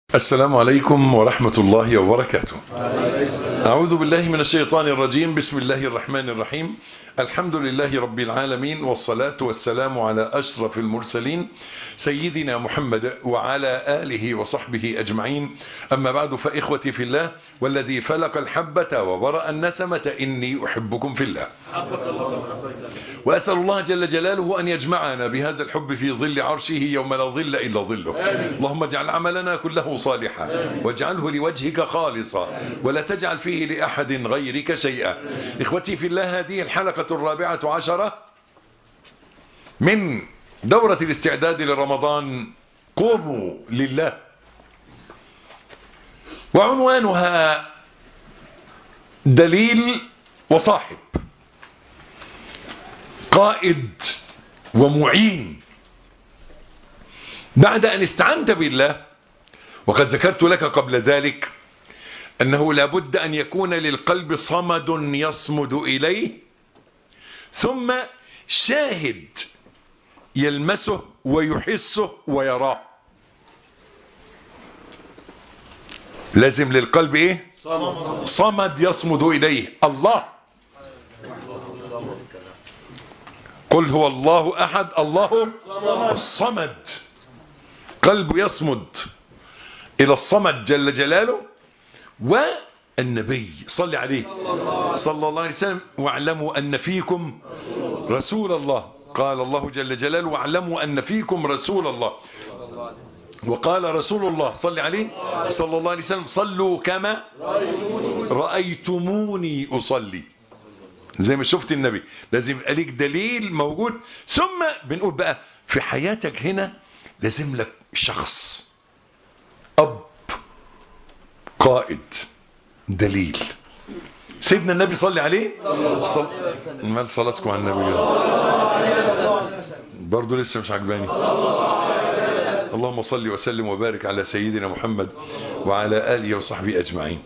السلام عليكم ورحمة الله وبركاته أعوذ بالله من الشيطان الرجيم بسم الله الرحمن الرحيم الحمد لله رب العالمين والصلاة والسلام على أشرف المرسلين سيدنا محمد وعلى آله وصحبه أجمعين أما بعد فإخوتي في الله والذي فلق الحبة وبرأ النسمة إني أحبكم في الله وأسأل الله جل جلاله أن يجمعنا بهذا الحب في ظل عرشه يوم لا ظل إلا ظله اللهم اجعل عملنا كله صالحا واجعله لوجهك خالصا ولا تجعل فيه لأحد غيرك شيئا إخوتي في الله هذه الحلقة الرابعة عشرة من دورة الاستعداد لرمضان قوموا لله وعنوانها دليل وصاحب قائد ومعين بعد أن استعنت بالله وقد ذكرت لك قبل ذلك أنه لابد أن يكون للقلب صمد يصمد إليه ثم شاهد يلمسه ويحسه ويراه لازم للقلب ايه صمد يصمد إليه الله قل هو الله أحد الله الصمد قلب يصمد إلى الصمد جل جلاله والنبي صلى عليه صلى الله عليه وسلم واعلموا أن فيكم رسول الله قال الله جل جلاله واعلموا أن فيكم رسول الله وقال رسول الله صلى عليه صلى الله عليه وسلم صلوا كما رأيتموني أصلي زي ما شفت النبي لازم يبقى ليك دليل موجود ثم بنقول بقى في حياتك هنا لازم لك شخص أب قائد دليل سيدنا النبي صلى عليه صل... مال صلاتكم على النبي برضه لسه مش عجباني اللهم صل وسلم وبارك على سيدنا محمد وعلى آله وصحبه أجمعين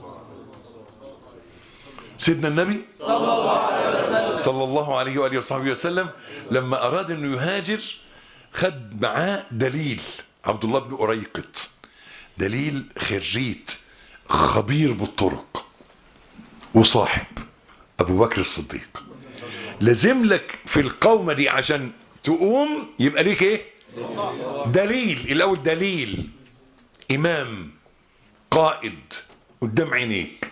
سيدنا النبي صلى الله عليه وآله وصحبه وسلم لما أراد أنه يهاجر خد معاه دليل عبد الله بن أريقط دليل خريت خبير بالطرق وصاحب أبو بكر الصديق لازم لك في القومة دي عشان تقوم يبقى ليك ايه دليل الأول دليل إمام قائد قدام عينيك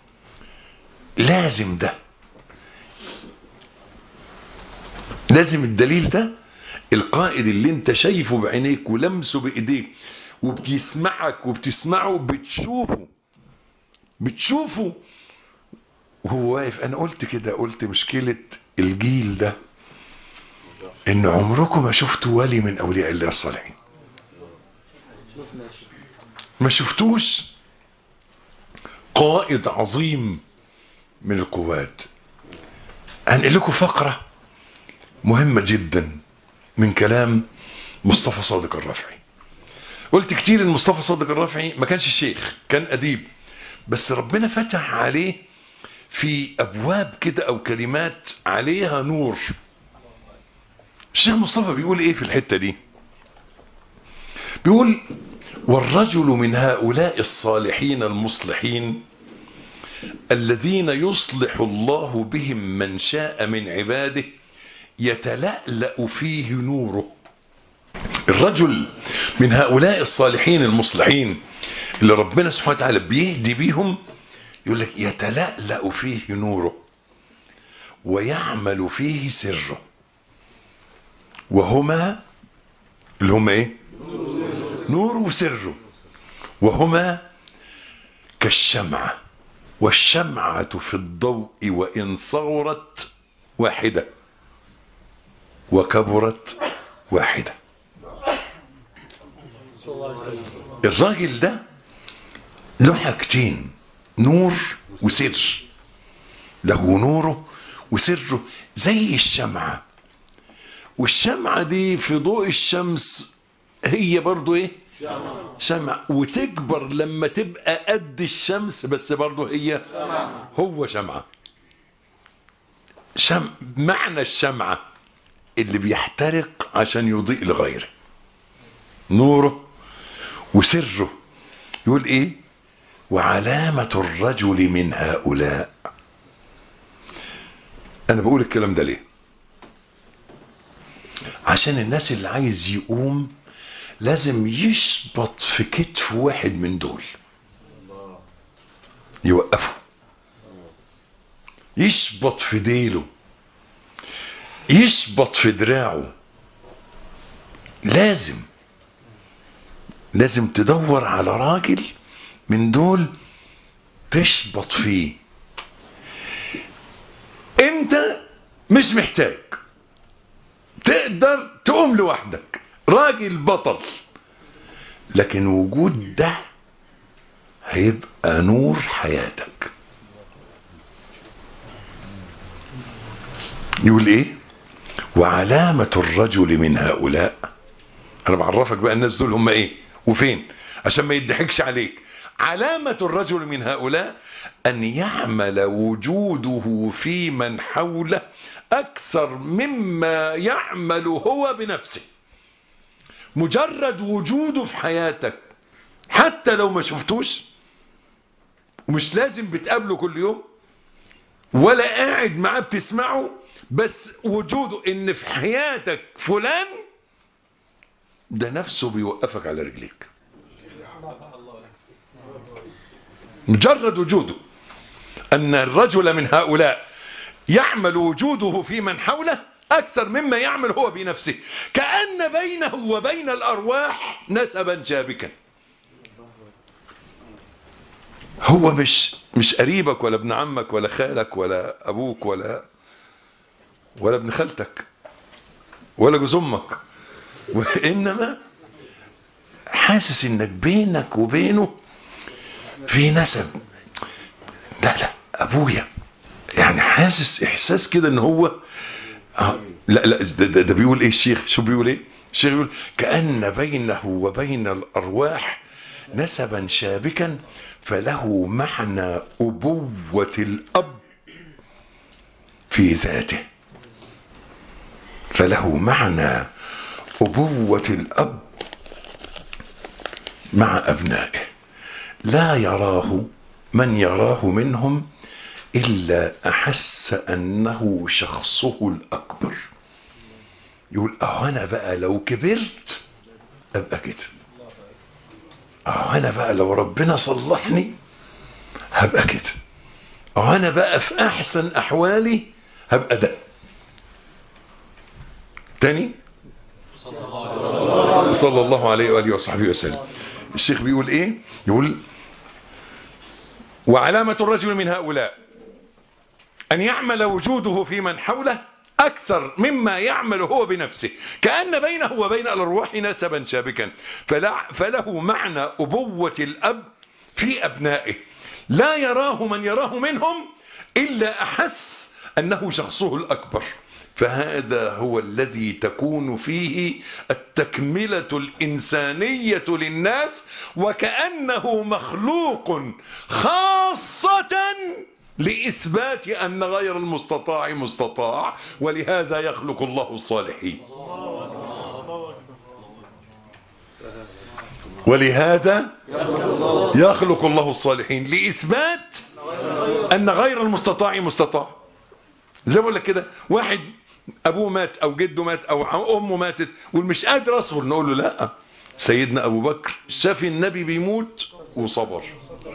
لازم ده لازم الدليل ده القائد اللي انت شايفه بعينيك ولمسه بايديك وبيسمعك وبتسمعه بتشوفه بتشوفه وهو واقف انا قلت كده قلت مشكلة الجيل ده ان عمركم ما شفتوا ولي من اولياء الله الصالحين ما شفتوش قائد عظيم من القوات هنقل لكم فقرة مهمة جدا من كلام مصطفى صادق الرافعي قلت كتير ان مصطفى صادق الرافعي ما كانش شيخ كان أديب بس ربنا فتح عليه في أبواب كده أو كلمات عليها نور الشيخ مصطفى بيقول ايه في الحتة دي بيقول والرجل من هؤلاء الصالحين المصلحين الذين يصلح الله بهم من شاء من عباده يتلألأ فيه نوره الرجل من هؤلاء الصالحين المصلحين اللي ربنا سبحانه وتعالى بيهدي بيهم يقول لك يتلألأ فيه نوره ويعمل فيه سره وهما اللي هما ايه نور وسره وهما كالشمعة والشمعة في الضوء وإن صغرت واحدة وكبرت واحدة الراجل ده له حاجتين نور وسر له نوره وسره زي الشمعة والشمعة دي في ضوء الشمس هي برضو ايه شمع وتكبر لما تبقى قد الشمس بس برضو هي هو شمعة شم معنى الشمعة اللي بيحترق عشان يضيء لغيره نوره وسره يقول ايه وعلامة الرجل من هؤلاء انا بقول الكلام ده ليه عشان الناس اللي عايز يقوم لازم يشبط في كتف واحد من دول يوقفه يشبط في ديله يشبط في دراعه لازم لازم تدور على راجل من دول تشبط فيه انت مش محتاج تقدر تقوم لوحدك راجل بطل لكن وجود ده هيبقى نور حياتك يقول ايه وعلامة الرجل من هؤلاء انا بعرفك بقى الناس دول هم ايه وفين عشان ما يضحكش عليك علامة الرجل من هؤلاء أن يعمل وجوده في من حوله أكثر مما يعمل هو بنفسه مجرد وجوده في حياتك حتى لو ما شفتوش ومش لازم بتقابله كل يوم ولا قاعد معاه بتسمعه بس وجوده ان في حياتك فلان ده نفسه بيوقفك على رجليك مجرد وجوده أن الرجل من هؤلاء يعمل وجوده في من حوله أكثر مما يعمل هو بنفسه كأن بينه وبين الأرواح نسبا شابكا هو مش مش قريبك ولا ابن عمك ولا خالك ولا أبوك ولا ولا ابن خالتك ولا جوز أمك وإنما حاسس إنك بينك وبينه في نسب لا لا ابويا يعني حاسس احساس كده ان هو آه لا لا ده, ده, ده بيقول ايه الشيخ شو بيقول ايه الشيخ بيقول كأن بينه وبين الارواح نسبا شابكا فله معنى ابوة الاب في ذاته فله معنى ابوة الاب مع ابنائه لا يراه من يراه منهم إلا أحس أنه شخصه الأكبر يقول أه أنا بقى لو كبرت أبقى كده أه أنا بقى لو ربنا صلحني هبقى كده أه أنا بقى في أحسن أحوالي هبقى ده تاني صلى الله عليه وآله وصحبه وسلم الشيخ بيقول ايه يقول وعلامة الرجل من هؤلاء أن يعمل وجوده في من حوله أكثر مما يعمل هو بنفسه كأن بينه وبين الأرواح نسبا شابكا فلا فله معنى أبوة الأب في أبنائه لا يراه من يراه منهم إلا أحس أنه شخصه الأكبر فهذا هو الذي تكون فيه التكملة الإنسانية للناس وكأنه مخلوق خاصة لإثبات أن غير المستطاع مستطاع ولهذا يخلق الله الصالحين ولهذا يخلق الله الصالحين لإثبات أن غير المستطاع مستطاع زي ما بقول لك كده واحد ابوه مات او جده مات او امه ماتت والمش قادر اصبر نقول له لا سيدنا ابو بكر شاف النبي بيموت وصبر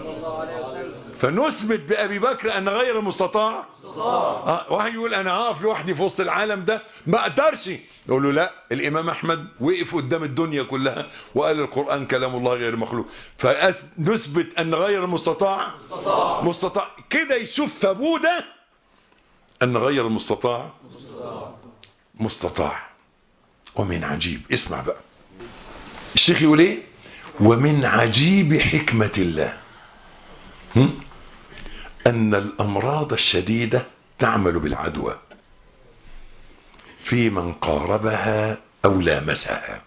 فنثبت بابي بكر ان غير المستطاع آه واحد يقول انا هقف لوحدي في وسط العالم ده ما اقدرش نقول له لا الامام احمد وقف قدام الدنيا كلها وقال القران كلام الله غير مخلوق فنثبت ان غير المستطاع مستطاع كده يشوف في ابوه ده أن غير المستطاع مستطاع ومن عجيب اسمع بقى الشيخ يقول ايه ومن عجيب حكمة الله هم؟ أن الأمراض الشديدة تعمل بالعدوى في من قاربها أو لامسها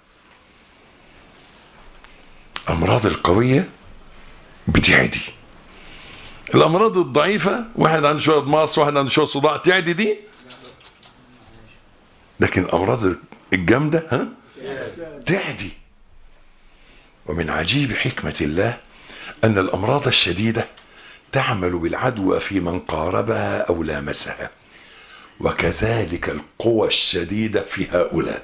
أمراض القوية بتعدي الامراض الضعيفة واحد عنده شوية ماس واحد عنده شوية صداع تعدي دي لكن الامراض الجامدة ها تعدي ومن عجيب حكمة الله أن الأمراض الشديدة تعمل بالعدوى في من قاربها أو لامسها وكذلك القوى الشديدة في هؤلاء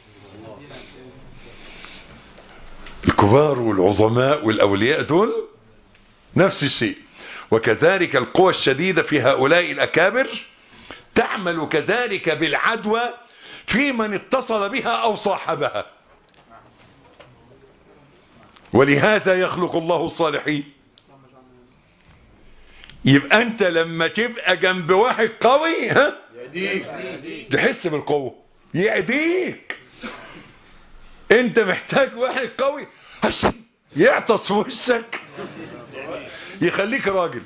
الكبار والعظماء والأولياء دول نفس الشيء وكذلك القوى الشديدة في هؤلاء الأكابر تعمل كذلك بالعدوى في من اتصل بها أو صاحبها ولهذا يخلق الله الصالحين يبقى انت لما تبقى جنب واحد قوي ها تحس بالقوة يعديك انت محتاج واحد قوي هش يعطس في وشك يخليك راجل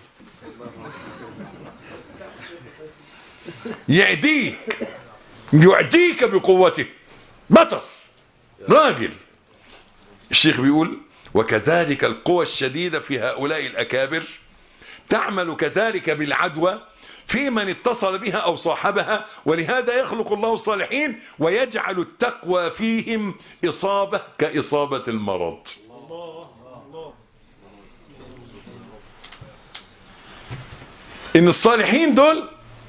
يعديك يعديك بقوته بطل راجل الشيخ بيقول وكذلك القوى الشديدة في هؤلاء الأكابر تعمل كذلك بالعدوى في من اتصل بها أو صاحبها ولهذا يخلق الله الصالحين ويجعل التقوى فيهم إصابة كإصابة المرض إن الصالحين دول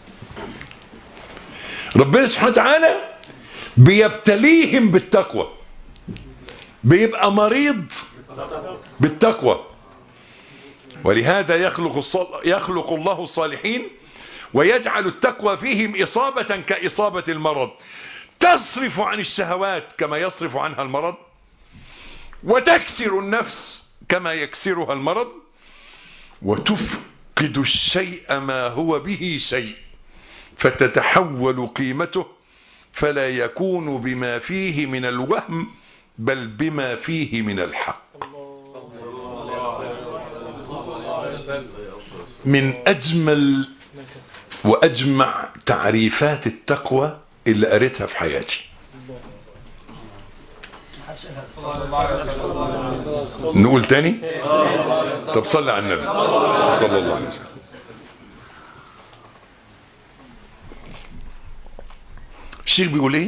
ربنا سبحانه وتعالى بيبتليهم بالتقوى بيبقى مريض بالتقوى ولهذا يخلق, يخلق الله الصالحين ويجعل التقوى فيهم إصابة كإصابة المرض تصرف عن الشهوات كما يصرف عنها المرض وتكسر النفس كما يكسرها المرض وتفقد الشيء ما هو به شيء فتتحول قيمته فلا يكون بما فيه من الوهم بل بما فيه من الحق من أجمل وأجمع تعريفات التقوى اللي قريتها في حياتي نقول تاني طب صلي على النبي صلى الله عليه وسلم الشيخ بيقول ايه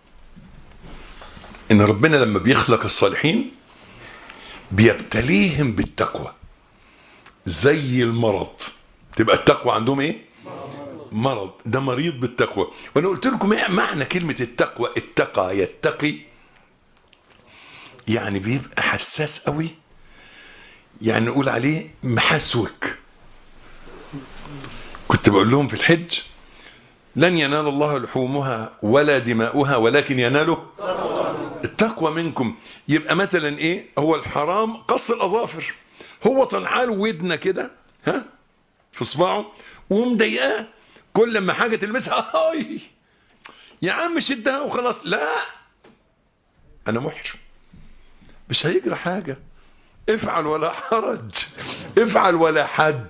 ان ربنا لما بيخلق الصالحين بيبتليهم بالتقوى زي المرض تبقى التقوى عندهم ايه مرض ده مريض بالتقوى وانا قلت لكم ايه معنى كلمة التقوى اتقى يتقي يعني بيبقى حساس قوي يعني نقول عليه محسوك كنت بقول لهم في الحج لن ينال الله لحومها ولا دماؤها ولكن يناله التقوى منكم يبقى مثلا ايه هو الحرام قص الاظافر هو طلعاله ودنه كده ها في صباعه ومضايقاه كل ما حاجه تلمسها هاي يا عم شدها وخلاص لا انا محرم مش هيجرى حاجه افعل ولا حرج افعل ولا حج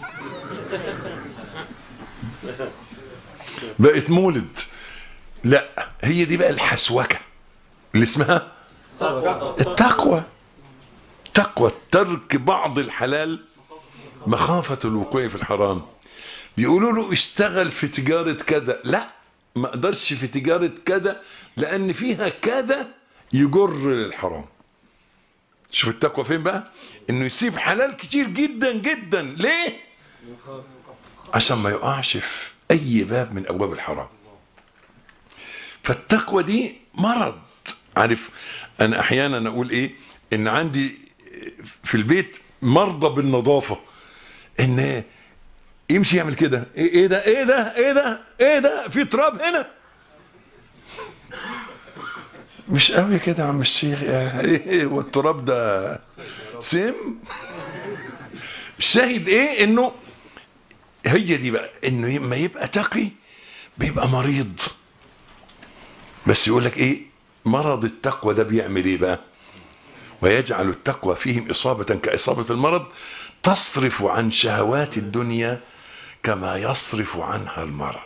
بقت مولد لا هي دي بقى الحسوكه اللي اسمها التقوى تقوى ترك بعض الحلال مخافة الوقوع في الحرام بيقولوا له اشتغل في تجارة كذا لا ما اقدرش في تجارة كذا لان فيها كذا يجر للحرام شوف التقوى فين بقى انه يسيب حلال كتير جدا جدا ليه عشان ما يقعش في اي باب من ابواب الحرام فالتقوى دي مرض عارف انا احيانا اقول ايه ان عندي في البيت مرضى بالنظافة ان يمشي يعمل كده ايه ده ايه ده ايه ده ايه ده في تراب هنا مش قوي كده يا عم الشيخ ايه والتراب ده سم الشاهد ايه انه هي دي بقى انه لما يبقى تقي بيبقى مريض بس يقول لك ايه مرض التقوى ده بيعمل ايه بقى ويجعل التقوى فيهم إصابة كإصابة المرض تصرف عن شهوات الدنيا كما يصرف عنها المرض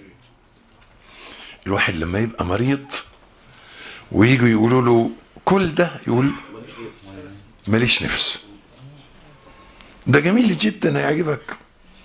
الواحد لما يبقى مريض ويجوا يقولوا له كل ده يقول ماليش نفس ده جميل جدا هيعجبك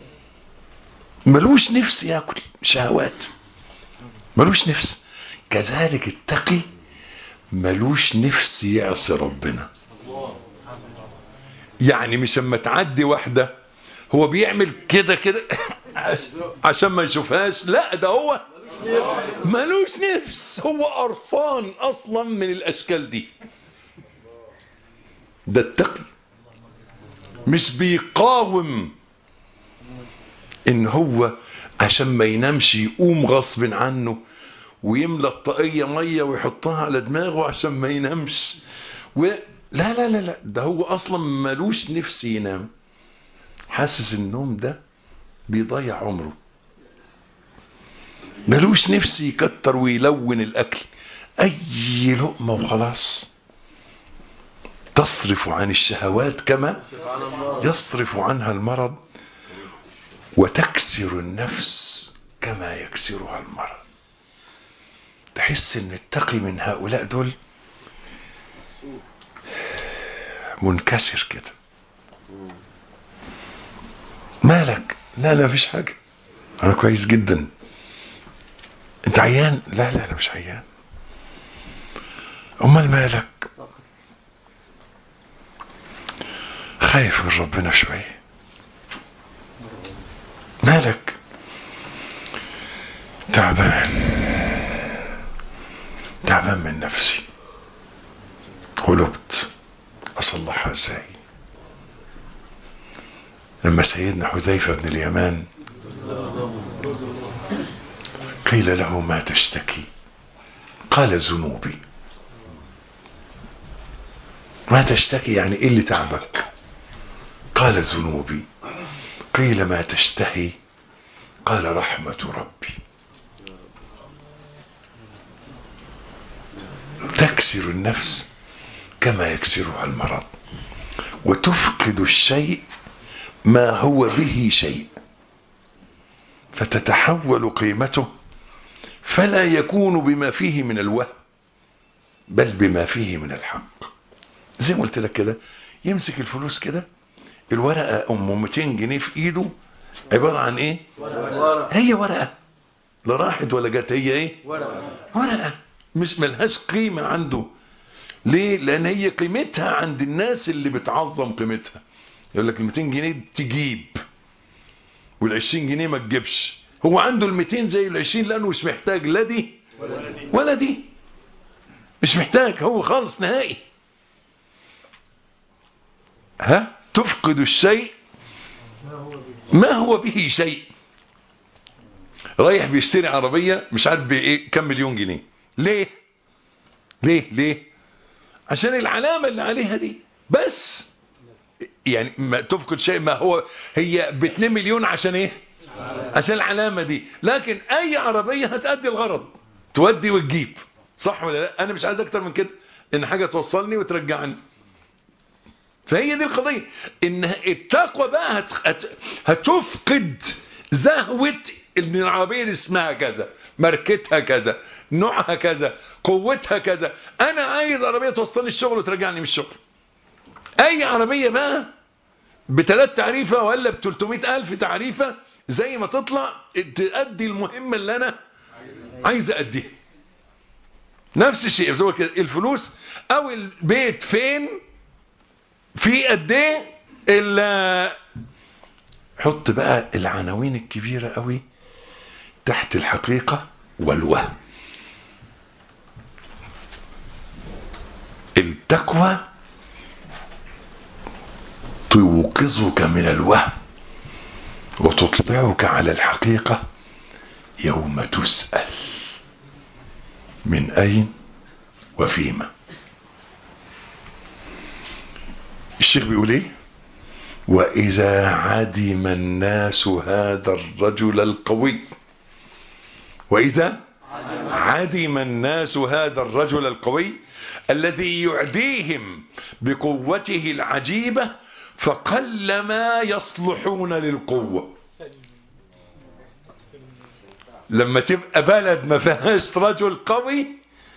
ملوش نفس ياكل شهوات ملوش نفس كذلك التقي ملوش نفس يعصي ربنا يعني مش اما تعدي واحدة هو بيعمل كده كده عش- عشان ما يشوفهاش لا ده هو ملوش نفس هو قرفان اصلا من الاشكال دي ده التقي مش بيقاوم ان هو عشان ما ينامش يقوم غصب عنه ويملى الطاقية مية ويحطها على دماغه عشان ما ينامش و... لا لا لا لا ده هو اصلا ملوش نفس ينام حاسس النوم ده بيضيع عمره ملوش نفس يكتر ويلون الاكل اي لقمة وخلاص تصرف عن الشهوات كما يصرف عنها المرض وتكسر النفس كما يكسرها المرض تحس ان التقي من هؤلاء دول منكسر كده مالك لا لا مفيش حاجة انا كويس جدا انت عيان لا لا انا مش عيان امال مالك خايف من ربنا شوية مالك تعبان تعبان من نفسي غلبت أصلحها ازاي لما سيدنا حذيفة بن اليمان قيل له ما تشتكي قال ذنوبي ما تشتكي يعني ايه اللي تعبك قال ذنوبي قيل ما تشتهي قال رحمة ربي تكسر النفس كما يكسرها المرض وتفقد الشيء ما هو به شيء فتتحول قيمته فلا يكون بما فيه من الوهم بل بما فيه من الحق زي ما قلت لك كده يمسك الفلوس كده الورقة ام 200 جنيه في ايده عبارة عن ايه هي ورقة لا راحت ولا جت هي ايه ورقة مش ملهاش قيمة عنده ليه لان هي قيمتها عند الناس اللي بتعظم قيمتها يقول لك ال 200 جنيه تجيب وال 20 جنيه ما تجيبش هو عنده ال 200 زي ال 20 لانه مش محتاج لا دي ولا دي مش محتاج هو خالص نهائي ها تفقد الشيء ما هو به شيء رايح بيشتري عربية مش عارف بايه كم مليون جنيه ليه ليه ليه عشان العلامة اللي عليها دي بس يعني ما تفقد شيء ما هو هي ب 2 مليون عشان ايه عشان العلامة دي لكن اي عربية هتأدي الغرض تودي وتجيب صح ولا لا انا مش عايز اكتر من كده ان حاجة توصلني وترجعني فهي دي القضية ان التقوى بقى هت... هت... هتفقد زهوة ان العربية دي اسمها كذا ماركتها كذا نوعها كذا قوتها كذا انا عايز عربية توصلني الشغل وترجعني من الشغل اي عربية بقى بثلاث تعريفة ولا ب 300 الف تعريفة زي ما تطلع تأدي المهمة اللي انا عايز اديها نفس الشيء زي كده الفلوس او البيت فين في قد ايه الا حط بقى العناوين الكبيرة قوي تحت الحقيقة والوهم التقوى توقظك من الوهم وتطلعك على الحقيقة يوم تسأل من أين وفيما الشيخ بيقول ايه وإذا عدم الناس هذا الرجل القوي وإذا عدم الناس هذا الرجل القوي الذي يعديهم بقوته العجيبة فقلما يصلحون للقوة لما تبقى بلد ما فيهاش رجل قوي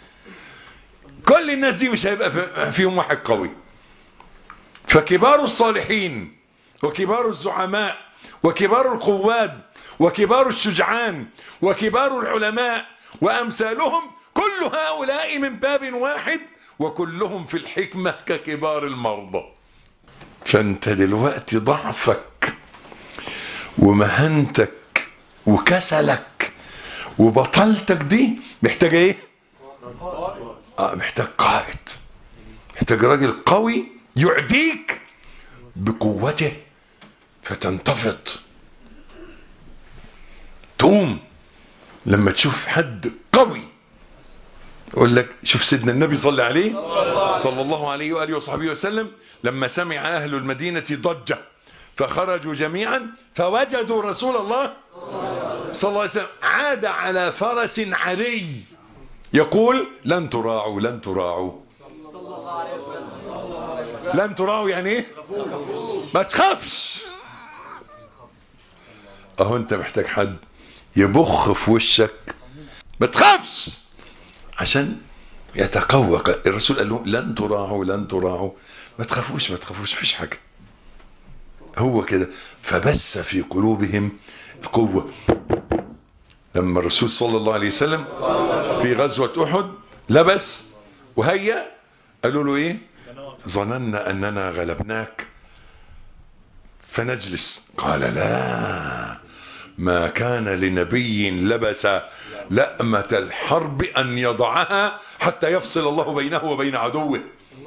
كل الناس دي مش هيبقى فيهم واحد قوي فكبار الصالحين وكبار الزعماء وكبار القواد وكبار الشجعان وكبار العلماء وأمثالهم كل هؤلاء من باب واحد وكلهم في الحكمة ككبار المرضى فانت دلوقتي ضعفك ومهانتك وكسلك وبطلتك دي محتاجه ايه اه محتاج قائد محتاج راجل قوي يعديك بقوته فتنتفض تقوم لما تشوف حد قوي يقول لك شوف سيدنا النبي صلى عليه صلى الله عليه وآله وصحبه وسلم لما سمع أهل المدينة ضجة فخرجوا جميعا فوجدوا رسول الله صلى الله عليه وسلم عاد على فرس عري يقول لن تراعوا لن تراعوا لن تراعوا يعني ايه ما تخافش اهو انت محتاج حد يبخ في وشك ما تخافش عشان يتقوى الرسول قال لهم لن تراعوا لن تراعوا ما تخافوش ما تخافوش مفيش حاجه هو كده فبث في قلوبهم القوة لما الرسول صلى الله عليه وسلم في غزوة أحد لبس وهيا قالوا له ايه ظننا أننا غلبناك فنجلس قال لا ما كان لنبي لبس لأمة الحرب أن يضعها حتى يفصل الله بينه وبين عدوه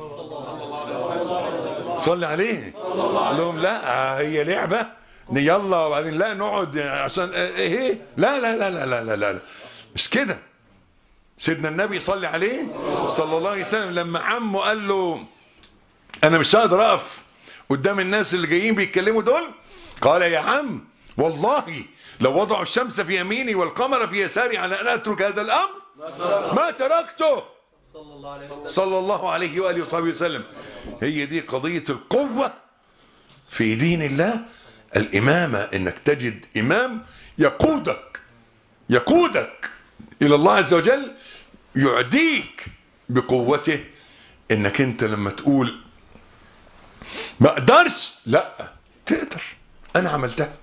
صلي عليه قال لهم لا هي لعبة يلا وبعدين لا نقعد عشان ايه لا لا لا لا لا لا, لا. مش كده سيدنا النبي صلي عليه صلى الله عليه وسلم لما عمه قال له انا مش هقدر اقف قدام الناس اللي جايين بيتكلموا دول قال يا عم والله لو وضعوا الشمس في يميني والقمر في يساري على ان اترك هذا الامر ما تركته صلى الله عليه وآله وصحبه وسلم هي دي قضية القوة في دين الله الإمامة إنك تجد إمام يقودك يقودك إلى الله عز وجل يعديك بقوته إنك أنت لما تقول ما أقدرش لا تقدر أنا عملتها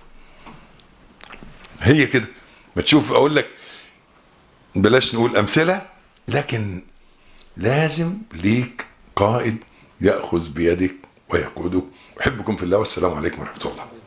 هي كده ما تشوف أقول لك بلاش نقول أمثلة لكن لازم ليك قائد يأخذ بيدك ويقودك أحبكم في الله والسلام عليكم ورحمة الله